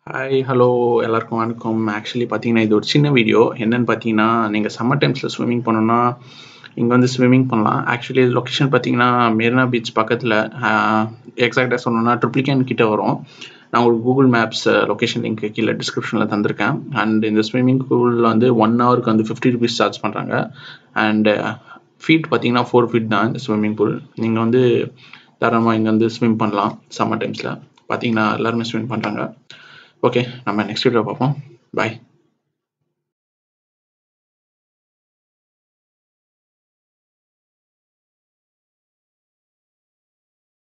hi hello எல்லாருக்கும் வணக்கம் actually பார்த்தீங்கன்னா இது ஒரு சின்ன வீடியோ என்னன்னு பார்த்தீங்கன்னா நீங்கள் சம்மர் டைம்ஸில் ஸ்விம்மிங் பண்ணணும்னா இங்கே வந்து ஸ்விம்மிங் பண்ணலாம் ஆக்சுவலி லொக்கேஷன் பார்த்தீங்கன்னா மெரினா பீச் பக்கத்தில் எக்ஸாக்டாக சொல்லணும்னா ட்ரிப்ளிகேன் கிட்ட வரும் நான் உங்களுக்கு கூகுள் மேப்ஸ் லொக்கேஷன் லிங்க் கீழே டிஸ்கிரிப்ஷனில் தந்திருக்கேன் அண்ட் இந்த ஸ்விம்மிங் பூலில் வந்து ஒன் ஹவருக்கு வந்து ஃபிஃப்டி ருபீஸ் சார்ஜ் பண்ணுறாங்க அண்ட் ஃபீட் பார்த்தீங்கன்னா ஃபோர் ஃபீட் தான் இந்த ஸ்விம்மிங் பூல் நீங்கள் வந்து தாராளமாக இங்கே வந்து ஸ்விம் பண்ணலாம் சம்மர் டைம்ஸில் பார்த்தீங்கன்னா எல்லாருமே ஸ்விம் பண்ணுறாங்க ஓகே நம்ம நெக்ஸ்ட் வீடியோ பார்ப்போம் பாய்